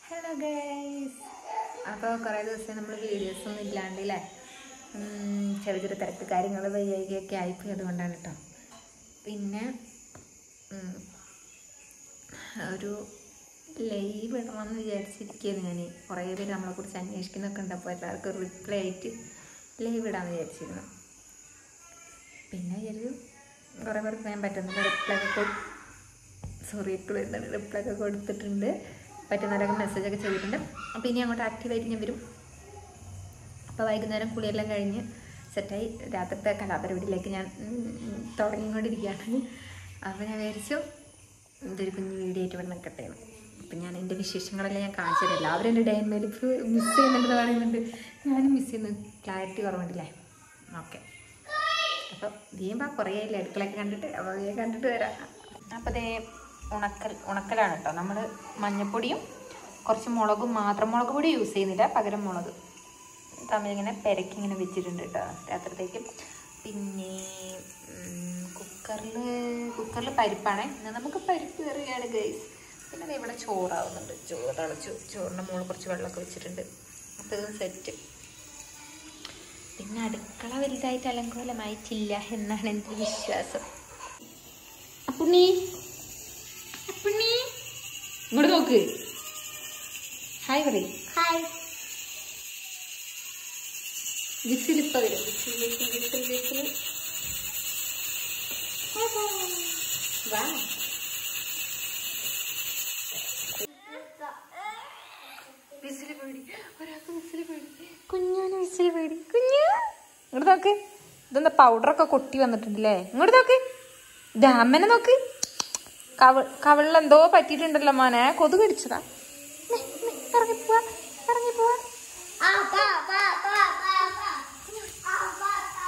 Hello guys അപ്പോൾ കുറേ ദിവസം നമ്മൾ വീഡിയോസ് ഒന്നും ഇല്ലാണ്ട് അല്ലേ ഉം, ചെറിയ ചെറിയ തിരക്ക് കാര്യങ്ങൾ വൈകിയൊക്കെ ആയിപ്പോയി അതുകൊണ്ടാണ് കേട്ടോ പിന്നെ ഉം, ഒരു ലൈവ് ഇടണമെന്ന് വിചാരിച്ചിരിക്കുകയാണ് ഞാൻ കുറേ പേര് നമ്മളെക്കുറിച്ച് അന്വേഷിക്കുന്നൊക്കെ ഉണ്ട് അപ്പോൾ എല്ലാവർക്കും ഒരു റിപ്ലൈ ആയിട്ട് ലൈവ് ഇടാമെന്ന് വിചാരിച്ചിരുന്നു പിന്നെ വിചാരിച്ചു കുറേ പേർക്ക് ഞാൻ പറ്റുന്നത് റിപ്ലൈ ഒക്കെ കൊടു സോറി ഇപ്പോൾ എന്താണ് റിപ്ലൈ ഒക്കെ കൊടുത്തിട്ടുണ്ട് പറ്റുന്നവരൊക്കെ മെസ്സേജൊക്കെ ചെയ്തിട്ടുണ്ട് അപ്പോൾ ഇനി അങ്ങോട്ട് ആക്റ്റീവായിട്ട് ഞാൻ വരും അപ്പോൾ വൈകുന്നേരം കുളിയെല്ലാം കഴിഞ്ഞ് സെറ്റായി രാത്രിത്തെ കലാപരിപാടിയിലേക്ക് ഞാൻ ഉം, തുടങ്ങിക്കൊണ്ടിരിക്കുകയാണ് അപ്പോൾ ഞാൻ വിചാരിച്ചു ഇതൊരു കുഞ്ഞ് വീഡിയോ ആയിട്ട് ഇവിടെ നിൽക്കട്ടെ അപ്പം ഞാൻ എൻ്റെ വിശേഷങ്ങളെല്ലാം ഞാൻ കാണിച്ചു തരാം എല്ലാവരും എൻ്റെ ഡേ മേലിപ്പ് മിസ് ചെയ്യുന്നുണ്ടെന്ന് പറയുന്നുണ്ട് ഞാനും മിസ് ചെയ്യുന്നു ക്ലാരിറ്റി കുറവുണ്ടല്ലേ ഓക്കെ അപ്പോൾ വീമ്പ കുറേ ആയില്ലേ അടുക്കളയൊക്കെ കണ്ടിട്ട് അപ്പോൾ അതേ കണ്ടിട്ട് വരാം അപ്പോൾ അതേ ഉണക്കൽ ഉണക്കലാണ് കേട്ടോ നമ്മൾ മഞ്ഞപ്പൊടിയും കുറച്ച് മുളകും മാത്രം മുളക് പൊടി യൂസ് ചെയ്യുന്നില്ല പകരം മുളക് തമ്മിലിങ്ങനെ പെരക്കി ഇങ്ങനെ വെച്ചിട്ടുണ്ട് കേട്ടോ രാത്രിത്തേക്ക് പിന്നെ കുക്കറിൽ കുക്കറിൽ പരിപ്പാണ് എന്നാൽ നമുക്ക് പരിപ്പ് കറിയാണ് ഗൈസ് പിന്നെ ദേ ഇവിടെ ചോറാവുന്നുണ്ട് ചോറ് തിളച്ചു ചോറിൻ്റെ മുകളിൽ കുറച്ച് വെള്ളമൊക്കെ വെച്ചിട്ടുണ്ട് അപ്പോൾ ഇത് സെറ്റ് പിന്നെ അടുക്കള വലുതായിട്ട് അലങ്കോലമായിട്ടില്ല എന്നാണ് എൻ്റെ വിശ്വാസം അപ്പുണ്ണി അപ്പുണ്ണി ഇങ്ങോട്ട് നോക്ക് ഹായ് പറയും ഹായ് വിസിൽ ഇപ്പൊ വരും വിസിൽ വിസിൽ വിസിൽ വിസിൽ വാ വിസിൽ പേടി ഒരാൾക്ക് വിസിൽ പേടി കുഞ്ഞാന് വിസിൽ പേടി കുഞ്ഞു ഇങ്ങോട്ട് നോക്ക് ഇതെന്താ പൗഡറൊക്കെ കൊട്ടി വന്നിട്ടുണ്ടല്ലേ ഇങ്ങോട്ട് നോക്ക് ഇത് അമ്മനെ നോക്ക് കവ കവിളിൽ എന്തോ പറ്റിയിട്ടുണ്ടല്ലോ മോനെ കൊതു കടിച്ചതാ മേ, മേ, ഇറങ്ങി പോവാ ഇറങ്ങി പോവാ ആ പാ പാ പാ പാ പാ ആ പാ പാ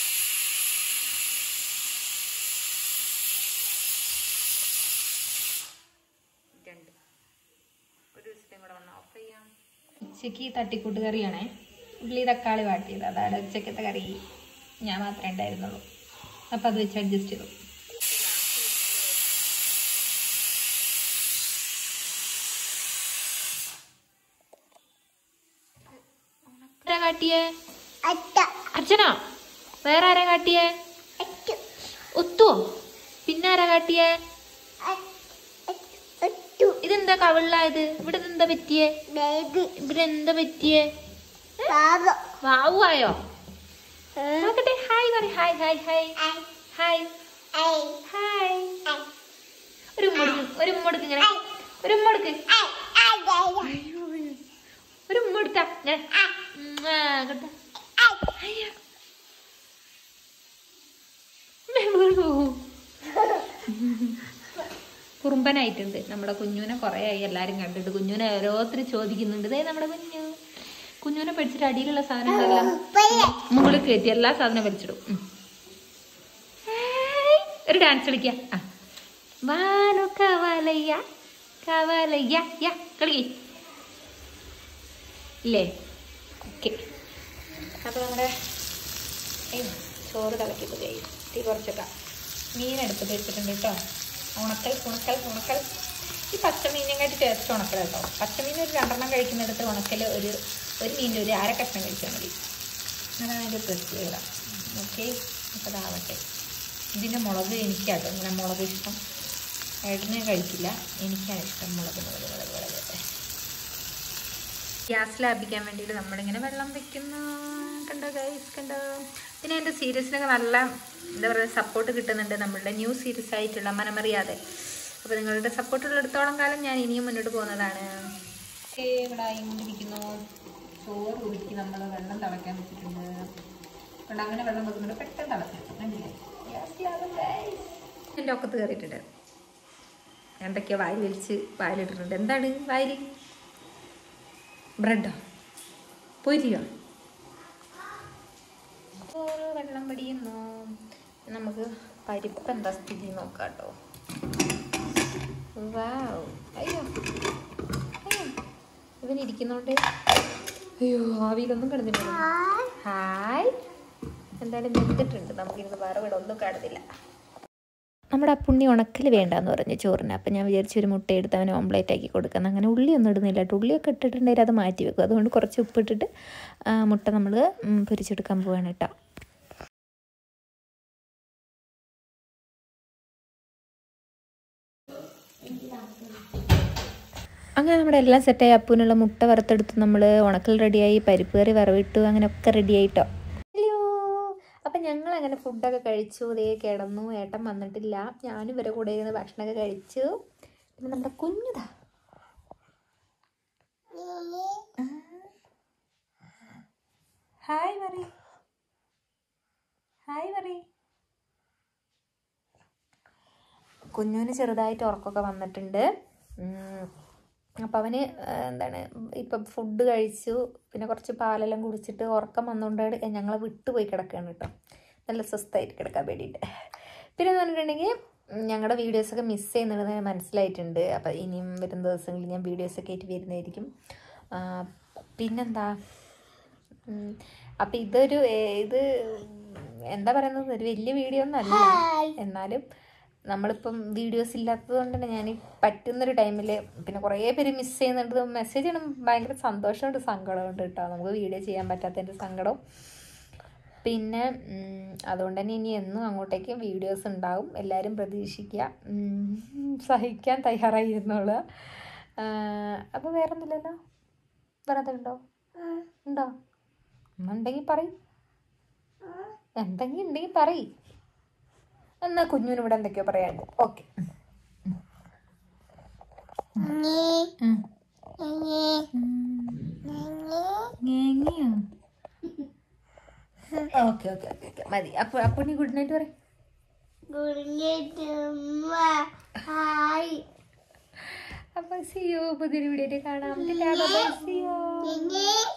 രണ്ട് ഒരു ദിവസത്തെയും കൂടെ വന്ന് ഓഫ് ചെയ്യാം ഉച്ചയ്ക്ക് തട്ടിക്കൂട്ട് കറിയാണേ ഉള്ളി തക്കാളി വാട്ടിയത് അതാണ് ഉച്ചക്കത്തെ കറി ഞാൻ മാത്രമേ ഉണ്ടായിരുന്നുള്ളൂ അപ്പം അത് വെച്ച് അഡ്ജസ്റ്റ് ചെയ്തു ആരാ കാട്ടിയേ അറ്റ അർച്ചനോ വേറെ ആരാ കാട്ടിയേ അറ്റ ഒത്തുവോ പിന്നെ ആരാ കാട്ടിയേ അറ്റു ഇതെന്താ കവിളിലായത് ഇവിടെ എന്താ പറ്റിയേ ബേബി ഇവിടെ എന്താ പറ്റിയേ ബാബ വാവുവായോ നോക്കട്ടെ ഹായ് പറ ഹായ് ഹായ് ഹായ് ഐ ഹായ് ഐ ഹായ് ഐ ഒരു ഉമ്മടുക്ക് ഒരു ഉമ്മടുക്ക് ഇങ്ങനെ ഒരു ഉമ്മടുക്ക് ഐ ഐ ഐ ഒരു ഉമ്മടുത്ത ഇങ്ങനെ ഉം, ആ, കൊടുത്ത. അയ്യോ. ദേ വീണു. കുറുമ്പനായിട്ടുണ്ട് നമ്മുടെ കുഞ്ഞുവിനെ കുറേ ആയി എല്ലാരും കണ്ടിട്ട് കുഞ്ഞുവിനെ ഓരോരുത്തർ ചോദിക്കുന്നുണ്ട് ദേ നമ്മുടെ കുഞ്ഞു കുഞ്ഞുവിനെ പഠിച്ചിട്ട് അടിയിലുള്ള സാധനം ഉണ്ടല്ലോ മുകളിൽ കയറ്റി എല്ലാ സാധനവും വലിച്ചിടും ഉം. ഹായ്. ഒരു ഡാൻസ് കളിക്ക ആ വാനു കവലയ്യ കവലയ്യ യ കളിക്കേ ഇല്ലേ ഓക്കെ അപ്പോൾ നമ്മുടെ ഏയ്, ചോറ് തിളക്കിയിട്ട് കഴിയും തീ കുറച്ചിട്ടാ മീൻ എടുത്തിട്ട് വെച്ചിട്ടുണ്ട് കേട്ടോ ഉണക്കൽ ഉണക്കൽ ഉണക്കൽ ഈ പച്ചമീനിനെക്കാട്ടി ടേസ്റ്റ് ഉണക്കൽ കേട്ടോ പച്ചമീൻ ഒരു രണ്ടെണ്ണം കഴിക്കുന്നിടത്ത് ഉണക്കൽ ഒരു ഒരു മീനിൻ്റെ ഒരു അര കഷ്ണം കഴിച്ചാൽ മതി അതാണ് അതിൻ്റെ പ്രത്യേകത ഓക്കെ അപ്പോൾ അതാവട്ടെ ഇതിൻ്റെ മുളക് എനിക്കാട്ടോ ഇങ്ങനെ മുളക് ഇഷ്ടം ഏട്ടനെ കഴിക്കില്ല എനിക്കാണ് ഇഷ്ടം മുളക് മുളക് മുളക് മുളക് ഗ്യാസ് ലാഭിക്കാൻ വേണ്ടിയിട്ട് നമ്മളിങ്ങനെ വെള്ളം വെക്കുന്നു കണ്ടോ ഗൈസ് കണ്ടോ പിന്നെ എൻ്റെ സീരീസിനൊക്കെ നല്ല എന്താ പറയുക സപ്പോർട്ട് കിട്ടുന്നുണ്ട് നമ്മളുടെ ന്യൂ സീരീസ് ആയിട്ടുള്ള മനമറിയാതെ അപ്പോൾ നിങ്ങളുടെ സപ്പോർട്ട് ഉള്ളിടത്തോളം കാലം ഞാൻ ഇനിയും മുന്നോട്ട് പോകുന്നതാണ് ഓക്കെ ഇവിടെ ആയിക്കൊണ്ടിരിക്കുന്നു ചോറ് ഊറ്റി നമ്മൾ വെള്ളം തിളയ്ക്കാൻ വെച്ചിട്ടുണ്ട് അതുകൊണ്ട് അങ്ങനെ വെള്ളം വെക്കുന്നുണ്ട് പെട്ടെന്ന് തിളയ്ക്കാം കണ്ടില്ലേ ഗ്യാസ് ലാഭം ഗൈസ് എൻ്റെ ഒക്കത്ത് കയറിയിട്ടുണ്ട് എന്തൊക്കെയോ വായിൽ വലിച്ച് വായിലിട്ടിട്ടുണ്ട് എന്താണ് വായിൽ ബ്രെഡോ പൊരിയോ ഓരോ വെള്ളം പടിയുന്നു നമുക്ക് പരിപ്പ് എന്താ സ്ഥിതി നോക്കാം കേട്ടോ വാവ് അയ്യോ അയ്യോ ഇവൻ ഇരിക്കുന്നോണ്ട് അയ്യോ ആവിയിലൊന്നും കിടന്നില്ല ഹായ് എന്തായാലും വെന്തിട്ടുണ്ട് നമുക്കിരുന്ന് വേറെ ഇവിടെ ഒന്നും കാണുന്നില്ല നമ്മുടെ ആ പുണ്ണി ഉണക്കൽ വേണ്ടാന്ന് പറഞ്ഞു ചോറിന് അപ്പം ഞാൻ വിചാരിച്ചു ഒരു മുട്ട എടുത്ത് അവന് ഓംലേറ്റ് ആക്കി കൊടുക്കണം അങ്ങനെ ഉള്ളിയൊന്നും ഇടുന്നില്ല കേട്ടോ ഉള്ളിയൊക്കെ ഇട്ടിട്ടുണ്ടെങ്കിൽ അത് മാറ്റി വെക്കും അതുകൊണ്ട് കുറച്ച് ഉപ്പിട്ടിട്ട് ആ, മുട്ട നമ്മൾ പൊരിച്ചെടുക്കാൻ പോവാണ് കേട്ടോ അങ്ങനെ നമ്മുടെ എല്ലാം സെറ്റായി അപ്പൂനുള്ള മുട്ട വറുത്തെടുത്ത് നമ്മൾ ഉണക്കൽ റെഡിയായി പരിപ്പ് കറി വറവിട്ടു അങ്ങനെയൊക്കെ റെഡിയായിട്ടോ ഹലോ അപ്പം ഞങ്ങൾ അങ്ങനെ ഫുഡൊക്കെ കഴിച്ചു ഇതേ കിടന്നു ഏട്ടൻ വന്നിട്ടില്ല ഞാനും ഇവരെ കൂടെ ഇരുന്ന് ഭക്ഷണമൊക്കെ കഴിച്ചു പിന്നെ നമ്മുടെ കുഞ്ഞുതാ ഹായ് പറ ഹായ് പറ കുഞ്ഞുവിന് ചെറുതായിട്ട് ഉറക്കമൊക്കെ വന്നിട്ടുണ്ട് അപ്പം അവന് ആ, എന്താണ് ഇപ്പം ഫുഡ് കഴിച്ചു പിന്നെ കുറച്ച് പാലെല്ലാം കുടിച്ചിട്ട് ഉറക്കം വന്നുകൊണ്ട് ഞങ്ങളെ വിട്ടുപോയി കിടക്കുകയാണ് കേട്ടോ നല്ല സ്വസ്ഥമായിട്ട് കിടക്കാൻ വേണ്ടിയിട്ട് പിന്നെ എന്ന് പറഞ്ഞിട്ടുണ്ടെങ്കിൽ ഞങ്ങളുടെ വീഡിയോസൊക്കെ മിസ് ചെയ്യുന്നുണ്ടെന്ന് മനസ്സിലായിട്ടുണ്ട് അപ്പം ഇനിയും വരുന്ന ദിവസങ്ങളിൽ ഞാൻ വീഡിയോസൊക്കെ ആയിട്ട് വരുന്നതായിരിക്കും ആ, പിന്നെന്താ ഉം, അപ്പം ഇതൊരു ഏ, ഇത് എന്താ പറയുന്നത് ഒരു വലിയ വീഡിയോ ഒന്നും അല്ല എന്നാലും നമ്മളിപ്പം വീഡിയോസ് ഇല്ലാത്തത് കൊണ്ട് തന്നെ ഞാൻ പറ്റുന്നൊരു ടൈമിൽ പിന്നെ കുറേ പേര് മിസ് ചെയ്യുന്നുണ്ട് മെസ്സേജ് ചെയ്യണം ഭയങ്കര സന്തോഷമുണ്ട് സങ്കടമുണ്ട് കേട്ടോ നമുക്ക് വീഡിയോ ചെയ്യാൻ പറ്റാത്തതിൻ്റെ സങ്കടം പിന്നെ ഉം, അതുകൊണ്ട് തന്നെ ഇനി എന്നും അങ്ങോട്ടേക്ക് വീഡിയോസ് ഉണ്ടാവും എല്ലാവരും പ്രതീക്ഷിക്കുക ഉം, സഹിക്കാൻ തയ്യാറായിരുന്നോളുക അപ്പോൾ വേറെ ഒന്നുമില്ലല്ലോ വേറെ എന്തെങ്കിലും ഉണ്ടോ ഉണ്ടോ ഉണ്ടെങ്കിൽ പറയും എന്തെങ്കിലും ഉണ്ടെങ്കിൽ പറയും എന്നാ കുഞ്ഞിന് ഇവിടെ എന്തൊക്കെയോ പറയാനുണ്ട് okay okay okay okay okay മതി അപ്പൊ അപ്പൊ നീ ഗുഡ് നൈറ്റ് പറയും ഹായ് അപ്പൊ സിയോ പുതിയൊരു വീഡിയോ കാണാം സിയോ പിന്നെ